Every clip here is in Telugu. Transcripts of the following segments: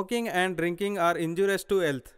Smoking and drinking are injurious to health.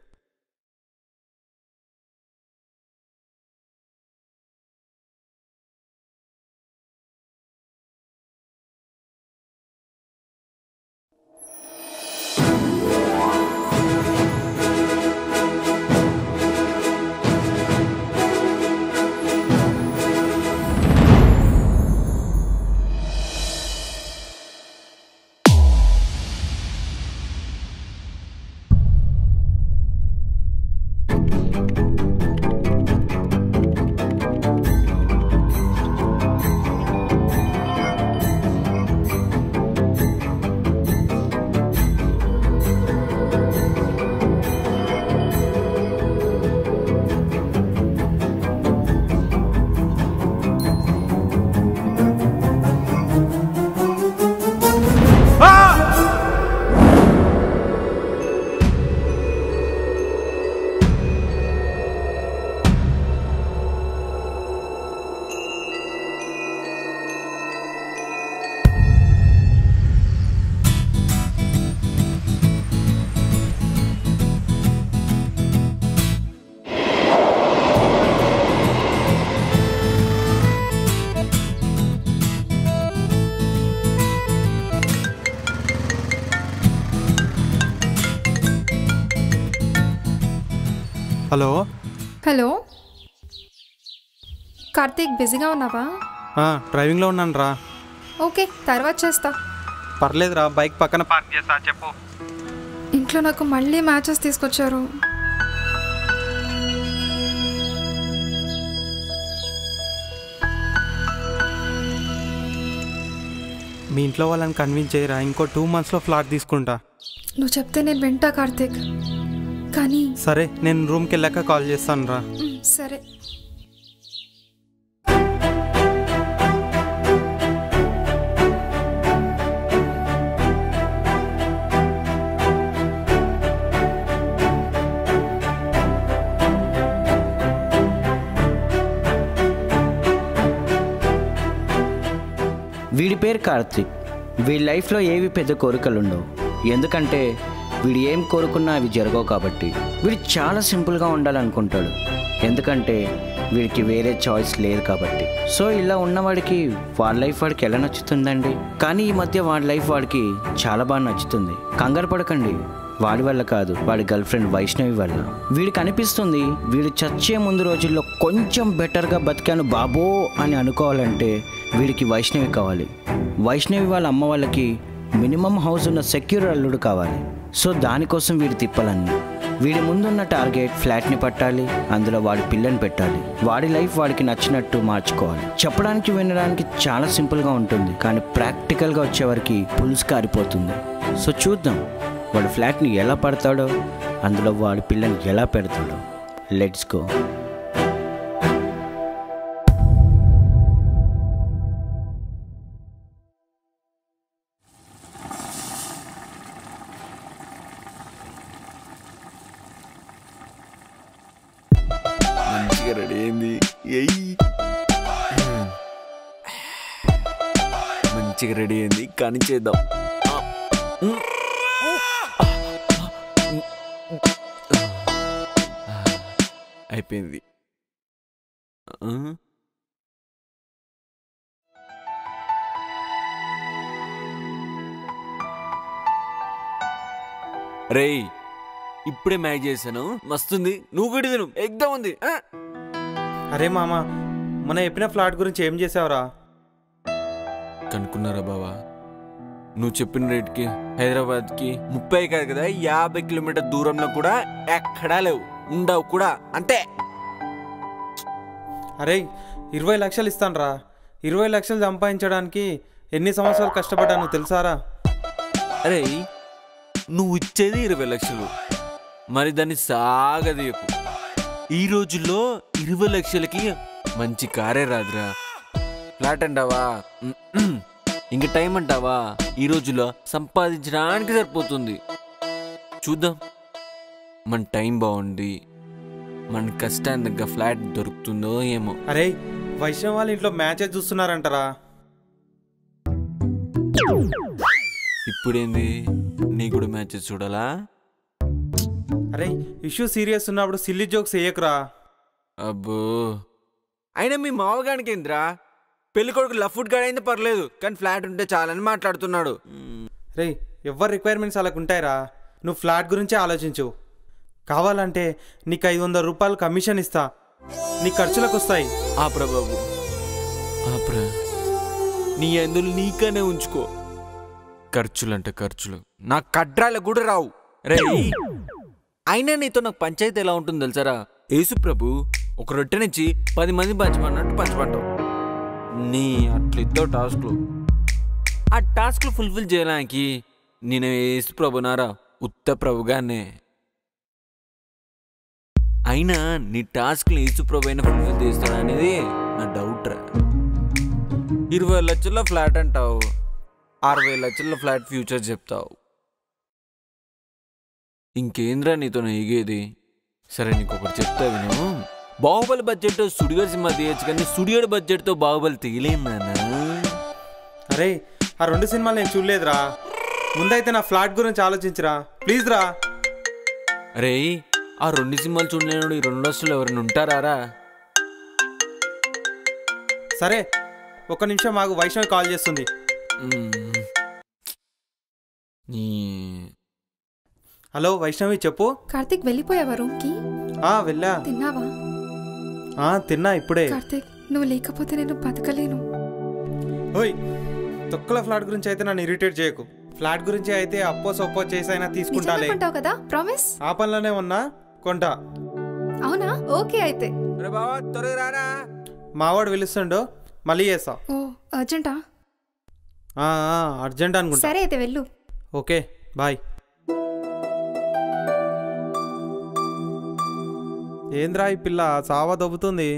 Hello hello Karthik బిజీగా ఉన్నావా ఆ, డ్రైవింగ్లో ఉన్నాను రా ఓకే తర్వాత చేస్తా పర్లేదురా బైక్ పక్కన పార్క్ చేస్తా చెప్పు ఇంట్లో నాకు మళ్ళీ మ్యాచెస్ తీసుకొచ్చారు మీ ఇంట్లో వాళ్ళని కన్విన్స్ చేయరా ఇంకో టూ మంత్స్లో ఫ్లాట్ తీసుకుంటా నువ్వు చెప్తే నేను వింటా కార్తీక్ కానీ సరే నేను రూమ్కి వెళ్ళాక కాల్ చేస్తాను రా మ్, సరే వీడి పేరు కార్తీక్ వీడి లైఫ్లో ఏవి పెద్ద కోరికలు ఉండవు ఎందుకంటే వీడు ఏం కోరుకున్నా అవి జరగవు కాబట్టి వీడు చాలా సింపుల్గా ఉండాలనుకుంటాడు ఎందుకంటే వీడికి వేరే చాయిస్ లేదు కాబట్టి సో ఇలా ఉన్నవాడికి వాడి లైఫ్ వాడికి ఎలా నచ్చుతుందండి కానీ ఈ మధ్య వాడి లైఫ్ వాడికి చాలా బాగా నచ్చుతుంది కంగారు పడకండి వాడి వల్ల కాదు వాడి గర్ల్ ఫ్రెండ్ వైష్ణవి వల్ల వీడికి అనిపిస్తుంది వీడు చచ్చే ముందు రోజుల్లో కొంచెం బెటర్గా బతికాను బాబో అని అనుకోవాలంటే వీడికి వైష్ణవి కావాలి వైష్ణవి వాళ్ళ అమ్మ వాళ్ళకి మినిమం హౌస్ ఉన్న సెక్యూర్ అల్లుడు కావాలి సో దానికోసం వీడి తిప్పలన్నీ వీడి ముందున్న టార్గెట్ ఫ్లాట్ని పట్టాలి అందులో వాడి పిల్లని పెట్టాలి వాడి లైఫ్ వాడికి నచ్చినట్టు మార్చుకోవాలి చెప్పడానికి వినడానికి చాలా సింపుల్గా ఉంటుంది కానీ ప్రాక్టికల్గా వచ్చేవరకు పులుసు కారిపోతుంది సో చూద్దాం వాడు ఫ్లాట్ని ఎలా పడతాడో అందులో వాడి పిల్లని ఎలా పెడతాడో లెట్స్ గో మంచిగా రెడీ అయింది ఎయ్ మంచిగా రెడీ అయింది కానీ చేద్దాం అయిపోయింది ఆ? రేయ్ ఇప్పుడే మ్యాచ్ చేశాను మస్తుంది నువ్వు కూడా తిను ఎగ్దం ఉంది ఆ? అరే మామ మన చెప్పిన ఫ్లాట్ గురించి ఏం చేసావురా కనుక్కున్నారా బావా నువ్వు చెప్పిన రేట్కి హైదరాబాద్కి ముప్పై కాదు కదా యాభై కిలోమీటర్ దూరంలో కూడా ఎక్కడా లేవు ఉండవు కూడా అంతే అరే ఇరవై లక్షలు ఇస్తానురా ఇరవై లక్షలు సంపాదించడానికి ఎన్ని సంవత్సరాలు కష్టపడ్డాను తెలుసారా అరే నువ్వు ఇచ్చేది ఇరవై లక్షలు మరి దాన్ని సాగదీయకు ఈ రోజుల్లో ఇరవై లక్షలకి మంచి కారే రాదురా ఫ్లాట్ అంటావా మ్మ్. ఇంక టైం అంటావా ఈ రోజుల్లో సంపాదించడానికి సరిపోతుంది చూద్దాం మన టైం బాగుంది మన కష్టానికి తగ్గ ఫ్లాట్ దొరుకుతుందో ఏమో అరే వైష్ణవ్ వాళ్ళ ఇంట్లో మ్యాచెస్ చూస్తున్నారంటారా ఇప్పుడేంది నీ కూడా మ్యాచెస్ చూడాలా అరే ఇష్యూ సీరియస్ ఉన్నప్పుడు సిల్లీ జోక్స్ వేయకురా అబ్బో అయినా మీ మావగానికి ఏంద్రా పెళ్లి కొడుకు లఫ్ట్ గాడ్ అయితే పర్లేదు కానీ ఫ్లాట్ ఉంటే చాలని మాట్లాడుతున్నాడు రే ఎవరి రిక్వైర్మెంట్స్ అలాగ ఉంటాయిరా నువ్వు ఫ్లాట్ గురించే ఆలోచించు కావాలంటే నీకు ఐదు వందల రూపాయలు కమిషన్ ఇస్తా నీ ఖర్చులకు వస్తాయి ఆప్రా బాబు ఆప్రా నీ అందులు నీకనే ఉంచుకో ఖర్చులంటే ఖర్చులు నా కడ్రాలకు కూడా రావు రే అయినా నీతో నాకు పంచాయతీ ఎలా ఉంటుంది తెలుసారా యేసు ప్రభు ఒక రొట్టెనిచ్చి పది మంది పంచమన్నట్టు పంచమంటావు నీ అట్లిద్దో టాస్క్లు ఆ టాస్క్లు ఫుల్ఫిల్ చేయడానికి నేను యేసు ప్రభునారా ఉత్త ప్రభుగానే అయినా నీ టాస్క్లు యేసు ప్రభు అయినా ఫుల్ఫిల్ చేస్తాడు అనేది నా డౌట్ రా ఇరవై లక్షల ఫ్లాట్ అంటావు అరవై లక్షల ఫ్లాట్ ఫ్యూచర్ చెప్తావు ఇంకేంద్రా నీతో ఎగేది సరే నీకు ఒకటి చెప్తా విను బాహుబలి బడ్జెట్తో సుడిగాడు సినిమా తీయచ్చు కానీ సుడిగాడు బడ్జెట్తో బాహుబలి తీయలేం నాన్న అరే ఆ రెండు సినిమాలు నేను చూడలేదురా ముందైతే నా ఫ్లాట్ గురించి ఆలోచించురా ప్లీజ్ రా అరే ఆ రెండు సినిమాలు చూడలేనుడు ఈ రెండు లక్షలు ఎవరైనా ఉంటారా సరే ఒక్క నిమిషం మాకు వైష్ణవి కాల్ చేస్తుంది హలో వైష్ణవి చెప్పు కార్తీక్ వెళ్ళిపోయావా రూమ్కి ఆ వెళ్ళా తిన్నావా ఆ తిన్నా ఇప్పుడే కార్తీక్ నువ్వు లేకపోతే నేను బతకలేను ఓయ్ తొక్కల ఫ్లాట్ గురించి అయితే నన్ను ఇరిటేట్ చేయకు ఫ్లాట్ గురించి అయితే అప్పో సొప్పో చేసైనా నిజంగా తీసుకుంటాలే కొంటావు కదా ప్రామిస్ ఆ పనిలోనే ఉన్నా కొంటా అవునా ఓకే అయితే బావా త్వరగా రారా మావాడు పిలుస్తుండో మళ్ళీ చేస్తా ఓ అర్జెంటా ఆ, ఆ, అర్జెంట్ అనుకుంటా సరే అయితే వెళ్ళు ఓకే బాయ్ ఏంద్రా ఈ పిల్ల సావా దొబ్బుతుంది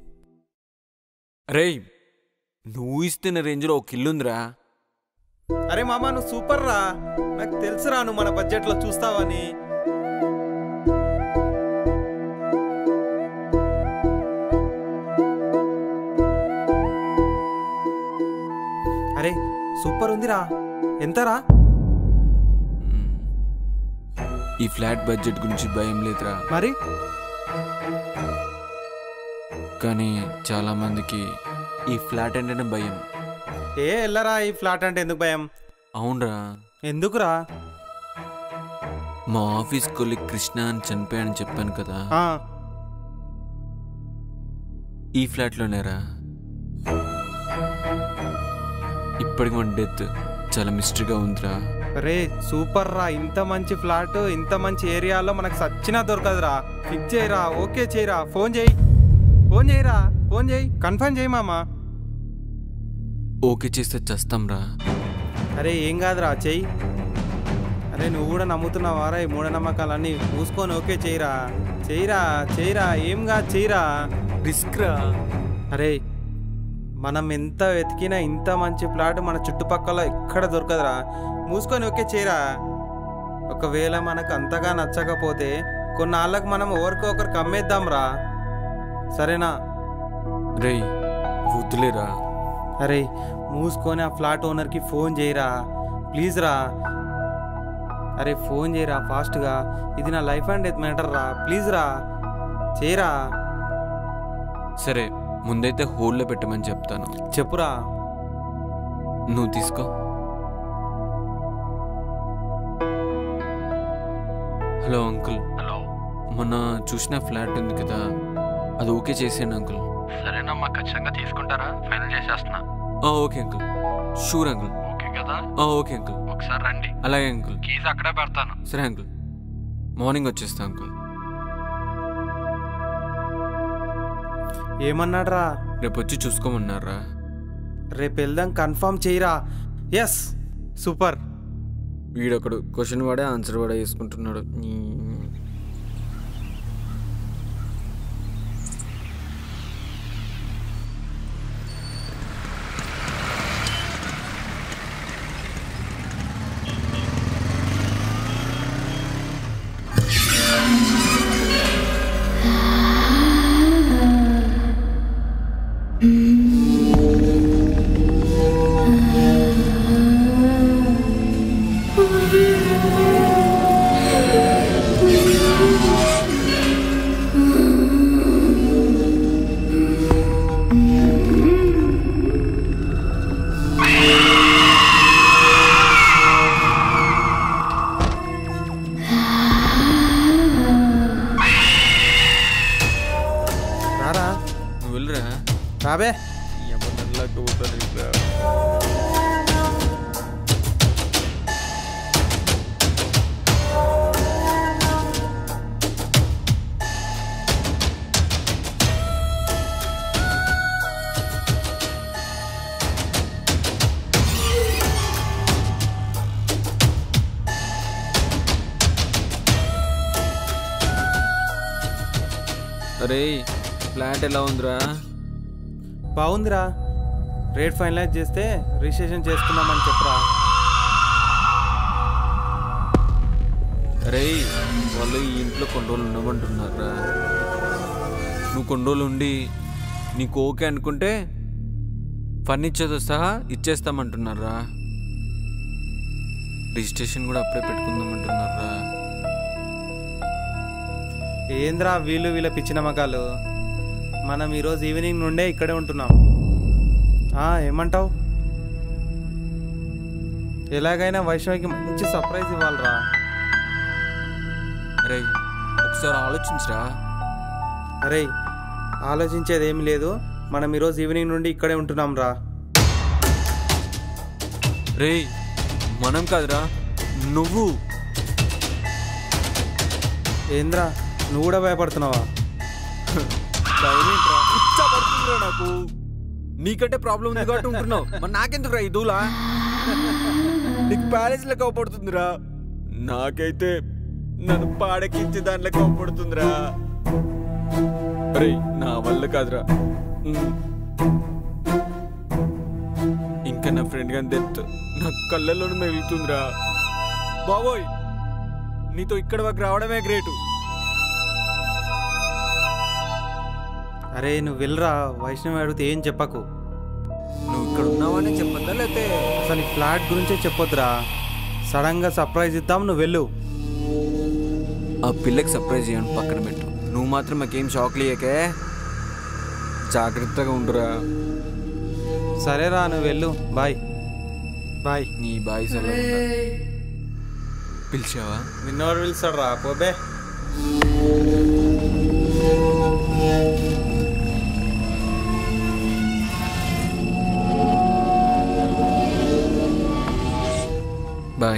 రేయ్ నువ్వు ఇస్తున్న రేంజ్లో ఒక ఇల్లు ఉందిరా అరే మామ నువ్వు సూపర్ రా నాకు తెలుసురా నువ్వు మన బడ్జెట్లో చూస్తావని అరే సూపర్ ఉందిరా ఎంతరా మ్మ్. ఈ ఫ్లాట్ బడ్జెట్ గురించి భయం లేదురా మరి కానీ చాలా మందికి ఈ ఫ్లాట్ అంటేనే భయం ఏ ఎల్లరా ఈ ఫ్లాట్ అంటే ఎందుకు భయం అవునరా ఎందుకురా మా ఆఫీస్ కొలిక్ కృష్ణ అని చనిపోయాడని చెప్పాను కదా ఆ, ఈ ఫ్లాట్లోనేరా ఇప్పటికి మన డెత్ చాలా మిస్టరీగా ఉందిరా రే సూపర్ రా ఇంత మంచి ఫ్లాట్ ఇంత మంచి ఏరియాలో మనకు సచ్చినా దొరకదురా ఫిక్స్ చేయరా ఓకే చేయరా ఫోన్ చేయి ఫోన్ చేయరా ఫోన్ చేయి కన్ఫర్మ్ చేయి మామా ఓకే చేస్తే చస్తాంరా అరే ఏం కాదురా చెయ్యి అరే నువ్వు కూడా నమ్ముతున్నావారా ఈ మూఢనమ్మకాలన్నీ మూసుకొని ఓకే చేయరా చేయరా చేయరా ఏం కాదు చేయరా రిస్క్ రా అరే మనం ఎంత వెతికినా ఇంత మంచి ప్లాట్ మన చుట్టుపక్కల ఎక్కడ దొరకదురా మూసుకొని ఓకే చేయరా ఒకవేళ మనకు అంతగా నచ్చకపోతే కొన్నాళ్ళకు మనం ఒకరికి ఒకరికి అమ్మేద్దాం రా సరేనా రేయ్ వద్దులేరా అరే మూసుకొని ఆ ఫ్లాట్ ఓనర్కి ఫోన్ చేయరా ప్లీజ్ రా అరే ఫోన్ చేయరా ఫాస్ట్గా ఇది నా లైఫ్ అండ్ డెత్ మ్యాటర్ రా ప్లీజ్ రా చేయరా సరే ముందైతే హోల్లో పెట్టమని చెప్తాను చెప్పురా నువ్వు తీసుకో హలో అంకుల్ హలో మొన్న చూసిన ఫ్లాట్ ఉంది కదా అది ఓకే చేసేయండి అంకుల్ సరేనమ్మా ఖచ్చితంగా తీసుకుంటారా ఫైనల్ చేసేస్తున్నా ఆ, okay uncle sure uncle okay కదా ఆ, ఓకే అంకుల్ ఒకసారి రండి అలాగే అంకుల్ కీస్ అక్కడే పెడతాను సరే అంకుల్ మార్నింగ్ వచ్చేస్తా అంకుల్ ఏమన్నాడ్రా రేపు వచ్చి చూసుకోమన్నారా రేపు వెళ్దాం కన్ఫర్మ్ చేయరా ఎస్ సూపర్ వీడొకడు క్వశ్చన్ వాడే ఆన్సర్ వాడే వేసుకుంటున్నాడు రాబే అరే ఫ్లాట్ ఎలా ఉందిరా బాగుందిరా రేట్ ఫైనలైజ్ చేస్తే రిజిస్ట్రేషన్ చేసుకుందామని చెప్పరా అరే వాళ్ళు ఈ ఇంట్లో కొన్ని రోజులు ఉండమంటున్నారా నువ్వు కొన్ని రోజులు ఉండి నీకు ఓకే అనుకుంటే ఫర్నిచర్తో సహా ఇచ్చేస్తామంటున్నారా రిజిస్ట్రేషన్ కూడా అప్పుడే పెట్టుకుందామంటున్నారా ఏంద్రా వీళ్ళు వీళ్ళ పిచ్చిన మగాలు మనం ఈరోజు ఈవినింగ్ నుండే ఇక్కడే ఉంటున్నాం ఆ, ఏమంటావు ఎలాగైనా వైష్ణవికి మంచి సర్ప్రైజ్ ఇవ్వాలిరా అరే ఒకసారి ఆలోచించరా అరే ఆలోచించేది ఏమి లేదు మనం ఈరోజు ఈవినింగ్ నుండి ఇక్కడే ఉంటున్నాం రా రే మనం కాదురా నువ్వు ఏంద్రా నువ్వు కూడా భయపడుతున్నావా పడుతుందిరా నాకు నీకంటే ప్రాబ్లం ఉంది కాబట్టి ఉంటున్నావు మరి నాకెందుకురా ఈ దూలా నీకు ప్యాలెస్ లెక్క పడుతుందిరా నాకైతే నన్ను పాడకించే దాని లెక్క పడుతుందిరా అరే నా వల్ల కాదురా ఉమ్. ఇంకా నా ఫ్రెండ్ గాని డెత్ నా కళ్ళల్లోనే మెలుగుతుందిరా బాబోయ్ నీతో ఇక్కడ వరకు రావడమే గ్రేటు అరే నువ్వు వెళ్ళరా వైష్ణవి అడిగితే ఏం చెప్పకు నువ్వు ఇక్కడ ఉన్నావని చెప్పొద్దా లేకపోతే అసలు ఈ ఫ్లాట్ గురించే చెప్పొద్దురా సడన్గా సర్ప్రైజ్ ఇద్దాం నువ్వు వెళ్ళు ఆ పిల్లకి సర్ప్రైజ్ చేయను పక్కన పెట్టు నువ్వు మాత్రం మాకేం షాక్లు ఇయ్యకే జాగ్రత్తగా ఉండురా సరేరా నువ్వు వెళ్ళు బాయ్ బాయ్ నీ బాయ్ సరే పిలిచావా నిన్నవాడు పిలుస్తాడు రా పోబే బాయ్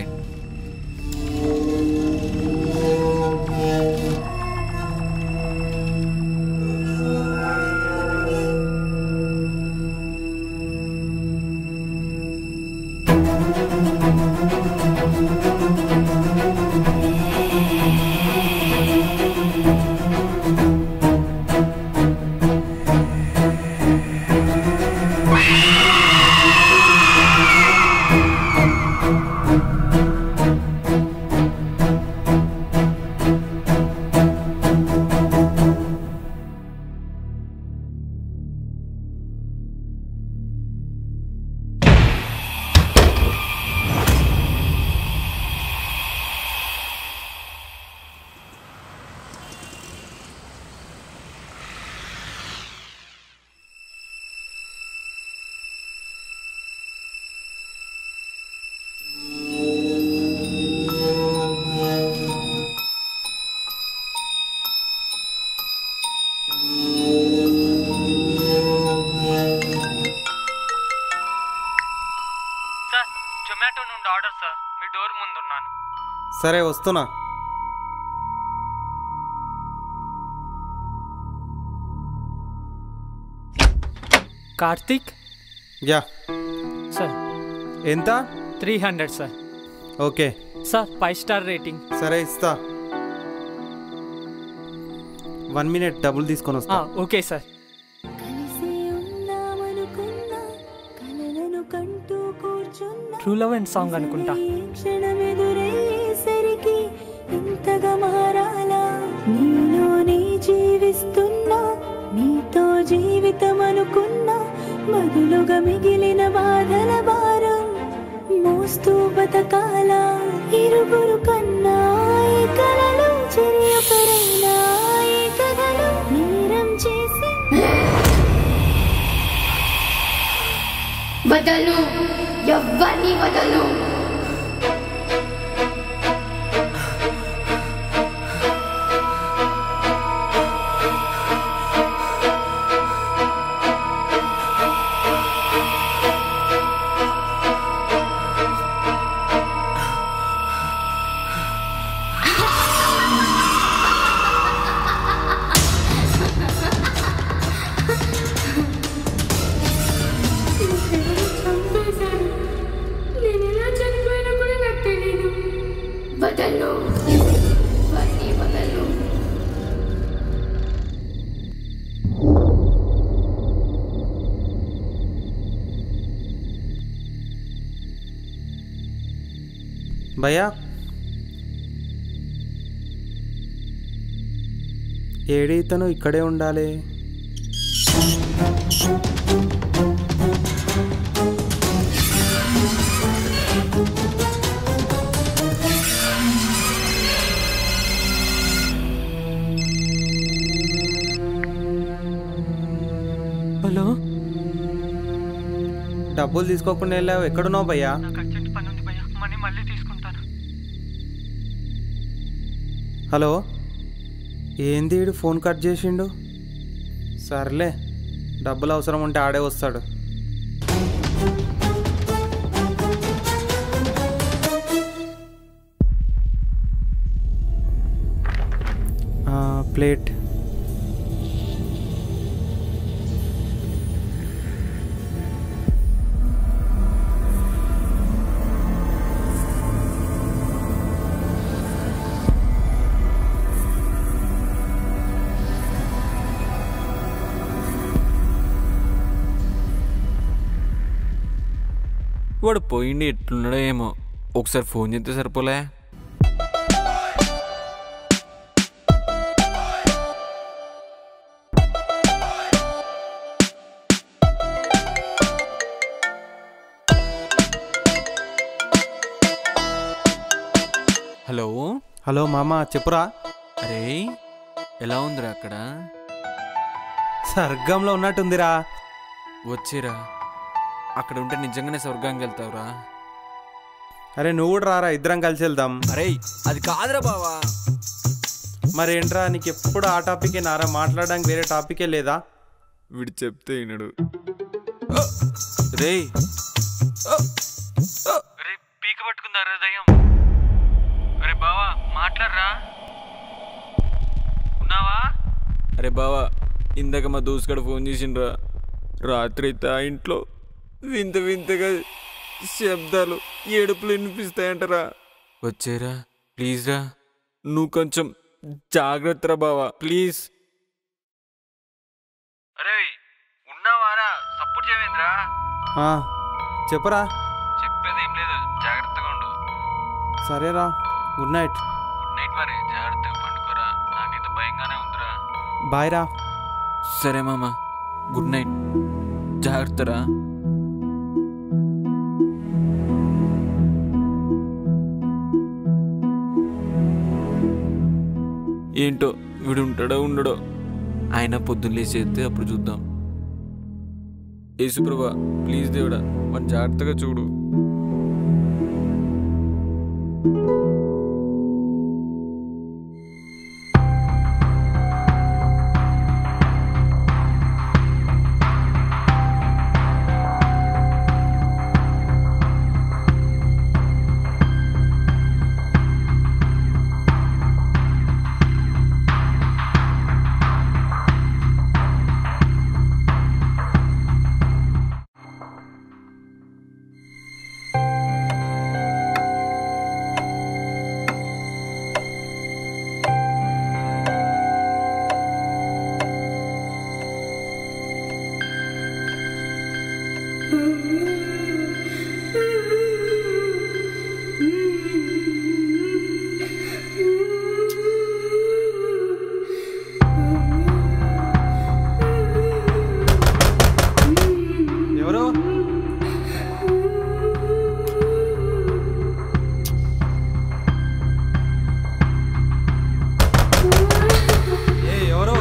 సార్ జొమాటో నుండి ఆర్డర్ సార్ మీ డోర్ ముందున్నాను సరే వస్తున్నా కార్తీక్ యా సార్ ఎంత three hundred sir okay sir five star rating సరే ఇస్తా వన్ మినిట్ డబ్బులు తీసుకొని వస్తా ఓకే సార్ కలిసి ఉందామనుకున్నా కలలను కంటూ కూర్చున్నా ట్రూ లవ్ అండ్ సాంగ్ అనుకుంటా ఈ క్షణమెదురయ్యేసరికి ఇంతగా మారాలా నీలోనే జీవిస్తున్నా నీతో జీవితం అనుకున్నా బదులుగా మిగిలిన బాధల భారం మోస్తూ బతకాల ఇరుగురు కన్నా ఈ కలలు చెరియొకరైనా ఈ కథలు నేరం చేసి వదలు ఎవ్వరిని వదలు భయ్యా ఏడి ఇతను ఇక్కడే ఉండాలి హలో డబ్బులు తీసుకోకుండా వెళ్ళావు ఎక్కడున్నావు భయ్యా నాకు అర్జెంట్ పని ఉంది భయ్యా మనీ మళ్ళీ తీసుకుంటాను హలో ఏంది ఈడు ఫోన్ కట్ చేసిండు సర్లే డబ్బులు అవసరం ఉంటే ఆడే వస్తాడు ఆ, ప్లేట్ వాడు పోయిండి ఎట్లున్నాడో ఏమో ఒకసారి ఫోన్ చేస్తే సరిపోలే హలో హలో మామ చెప్పురా అరే ఎలా ఉందిరా అక్కడ స్వర్గంలో ఉన్నట్టుందిరా వచ్చిరా అక్కడ ఉంటే నిజంగానే స్వర్గానికి వెళ్తావురా అరే నువ్వు కూడా రారా ఇద్దరం కలిసి వెళ్దాం అరే అది కాదురా బావా మరి ఏంట్రా నీకు ఎప్పుడు ఆ టాపికే నారా మాట్లాడడానికి వేరే టాపికే లేదా వీడు చెప్తే వినడు రే రే పీక పట్టుకుందారా దయ్యం అరే బావా మాట్లాడరా ఉన్నావా అరే బావా ఇందాక మా దోస్తుగాడు ఫోన్ చేసిండ్రా రాత్రి అయితే ఆ ఇంట్లో వింత వింతగా శబ్దాలు ఏడుపులు వినిపిస్తాయంటరా వచ్చేరా ప్లీజ్ రా నువ్వు కొంచెం జాగ్రత్త రా బావా ప్లీజ్ అరే ఉన్నావారా సపోర్ట్ చేయవేంద్రా ఆ, చెప్పురా చెప్పేది ఏం లేదు జాగ్రత్తగా ఉండు సరేరా గుడ్ నైట్ గుడ్ నైట్ మరి జాగ్రత్తగా పండుకోరా నాకైతే భయంగానే ఉందిరా బాయ్ రా సరే మామ గుడ్ నైట్ జాగ్రత్త రా ఏంటో వీడు ఉంటాడో ఉండడో ఆయన పొద్దున్న లేచేస్తే అప్పుడు చూద్దాం యేసుప్రభా ప్లీజ్ దేవుడా మన జాగ్రత్తగా చూడు ఎవరు ఏ ఎవరు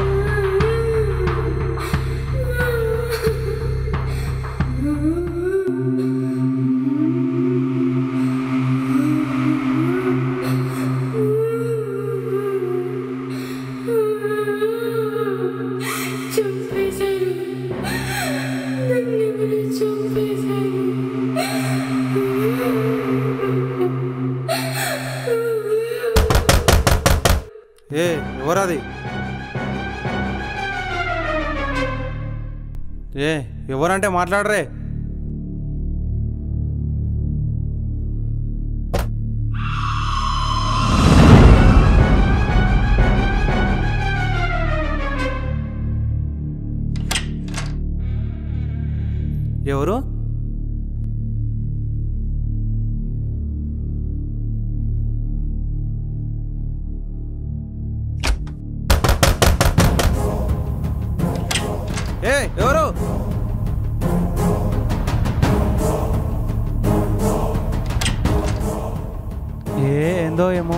చంపేశారు నన్ను ఎవరో చంపేశారు ఏ ఎవరది ఏ ఎవరంటే మాట్లాడరే ఎవరు ఏ ఎవరు ఏ ఏందో ఏమో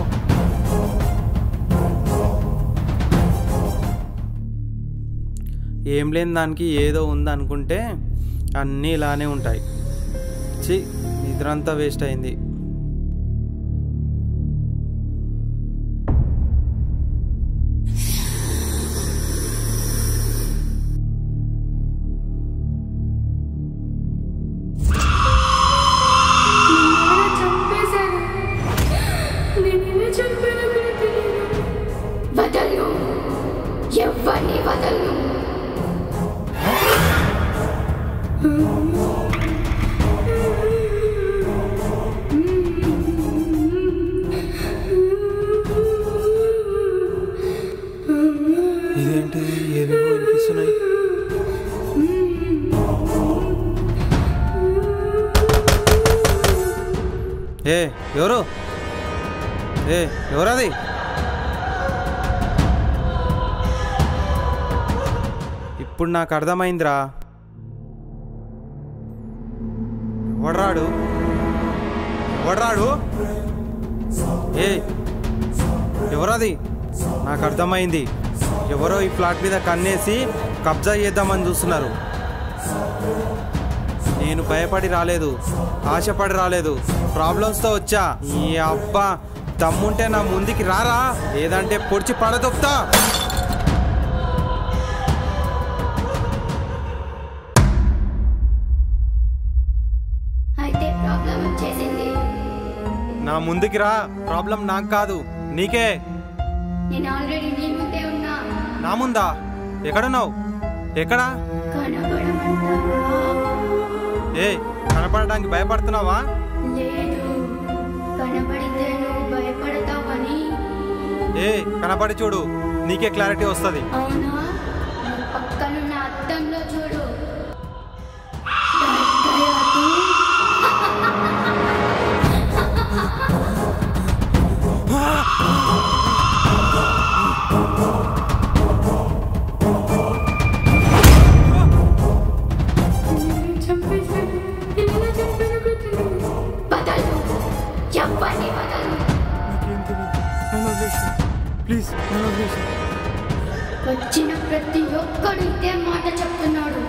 ఏం లేని దానికి ఏదో ఉందనుకుంటే అన్నీ ఇలానే ఉంటాయి చి నిద్ర అంతా వేస్ట్ అయింది నిన్ను చంపేశాను నేను ఎలా చంపానో కూడా తెలియదు వదలను ఎవరిని వదలను ఇదేంటి ఏవేవో వినిపిస్తున్నాయి ఏ ఎవరు ఏ ఎవరది ఇప్పుడు నాకు అర్థమైందిరా ఎవడ్రాడు ఎవడ్రాడు ఏ ఎవరది నాకు అర్థమైంది ఎవరో ఈ ప్లాట్ మీద కన్నేసి కబ్జా చేద్దామని చూస్తున్నారు నేను భయపడి రాలేదు ఆశపడి రాలేదు ప్రాబ్లమ్స్తో వచ్చా ఈ అబ్బా దమ్ముంటే నా ముందుకి రారా లేదంటే పొడిచి పడదొప్తా అయితే ప్రాబ్లం వచ్చేసింది నా ముందుకి రా ప్రాబ్లం నాకు కాదు నీకే నేను ఆల్రెడీ నీ ముందే ఉన్నా నా ముందా ఎక్కడున్నావు ఎక్కడా కనబడమంటావా ఏ కనపడడానికి భయపడుతున్నావా లేదు కనబడితే నువ్వు భయపడతావని ఏ కనపడి చూడు నీకే క్లారిటీ వస్తుంది అవునా నువ్వు పక్కనున్న అద్దంలో చూడు నిన్ను చంపేశాను నేను ఎలా చంపానో కూడా తెలియదు బదలు ఎవరిని వదలు ప్లీజ్ వచ్చిన ప్రతి ఒక్కడు ఇదే మాట చెప్తున్నాడు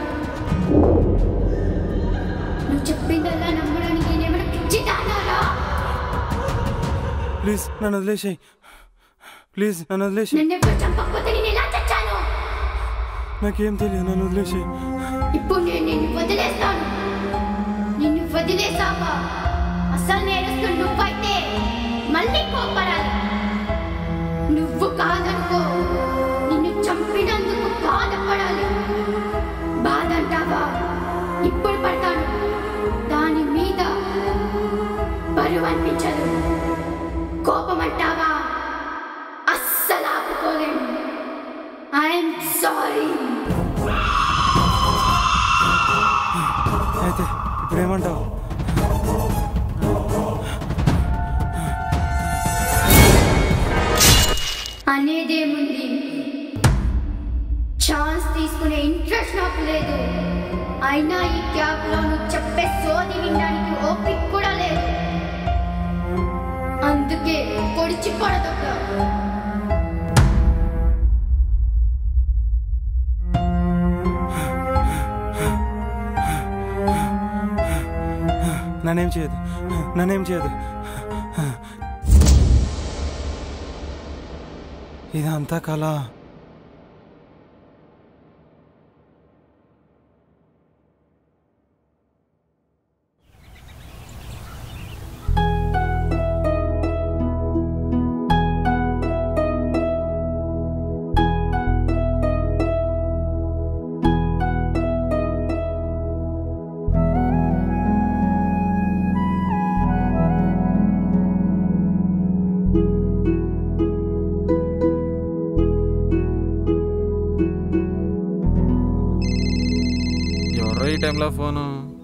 నువ్వు చెప్పిందల్లా నమ్మడానికి నేనేమైనా పిచ్చిదానారా ప్లీజ్ నన్ను వదిలేసాయి ప్లీజ్ నన్ను వదిలేసాయి నన్ను ఎవరు చంపకపోతే నేను ఎలా చచ్చాను నాకేం తెలియదు నన్ను వదిలేసాయి ఇప్పుడు నేను నిన్ను వదిలేస్తాను నిన్ను వదిలేసాక అసలు నేరస్తు నువ్వైతే మళ్ళీ కోపడాలి నువ్వు కాదనుకో నిన్ను చంపినందుకు బాధపడాలి బాధ అంటావా ఇప్పుడు పడతాను దాని మీద బరువు అనిపించదు కోపం అంటావా అస్సలు ఆపుకోలేను ఐఎమ్ సారీ అయితే ఇప్పుడు ఏమంటావు అనేదేముంది ఛాన్స్ తీసుకునే ఇంట్రెస్ట్ నాకు లేదు అయినా ఈ క్యాబ్ లో నువ్వు చెప్పే సోది వినడానికి ఓపిక కూడా లేదు అందుకే పొడిచి పడదొక్క నన్నేం చేయదు నన్నేం చేయదు ఇదంతా కళ ఎవరో ఈ టైంలో ఫోను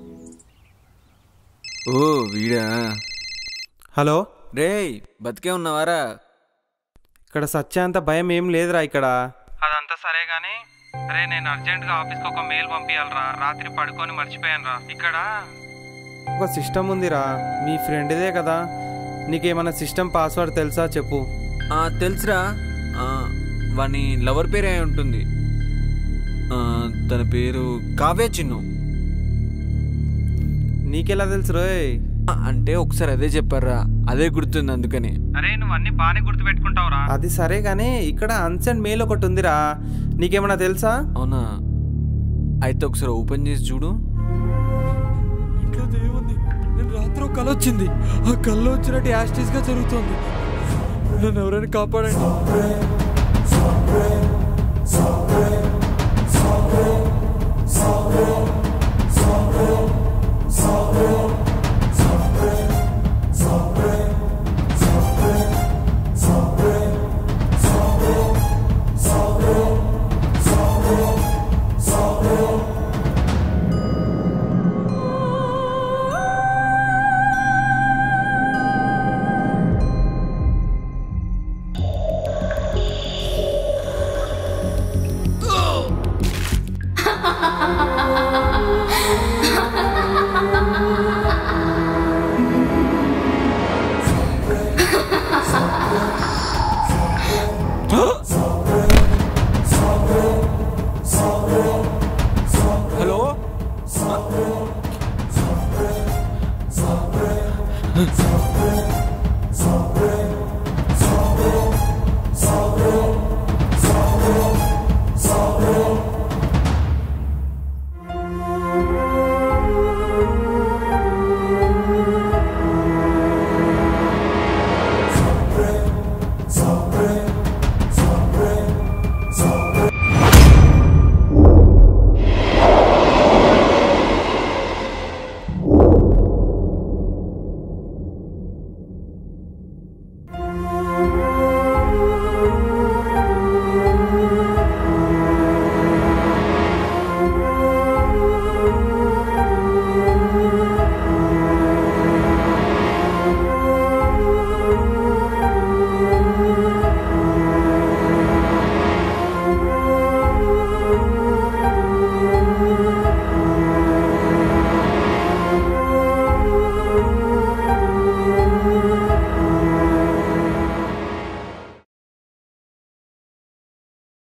ఓ వీడా హలో రేయ్ బతికే ఉన్నావారా ఇక్కడ సత్యాంత భయం ఏం లేదురా ఇక్కడ అదంతా సరే కానీ అరే నేను అర్జెంట్ గా ఆఫీస్కి ఒక మెయిల్ పంపించాలరా రాత్రి పడుకొని మర్చిపోయాను రా ఇక్కడ ఒక సిస్టమ్ ఉందిరా మీ ఫ్రెండ్దే కదా నీకేమైనా సిస్టమ్ పాస్వర్డ్ తెలుసా చెప్పు ఆ, తెలుసురా ఆ, వాని లవర్ పేరే అయి ఉంటుంది ఆ, తన పేరు కావ్య చిన్ను నీకెలా తెలుసు రోయ్ ఆ, అంటే ఒకసారి అదే చెప్పారా అదే గుర్తుంది అందుకని అరే నువ్వు అన్ని బాగానే గుర్తు పెట్టుకుంటావురా అది సరే కానీ ఇక్కడ అన్సెండ్ మెయిల్ ఒకటి ఉందిరా నీకేమైనా తెలుసా అవునా అయితే ఒకసారి ఓపెన్ చేసి చూడు ఇంట్లో దేవుంది నేను రాత్రి ఒక కళ వచ్చింది ఆ కళ్ళు వచ్చినట్టు యాస్టీస్ గా జరుగుతుంది నన్ను ఎవరైనా కాపాడండి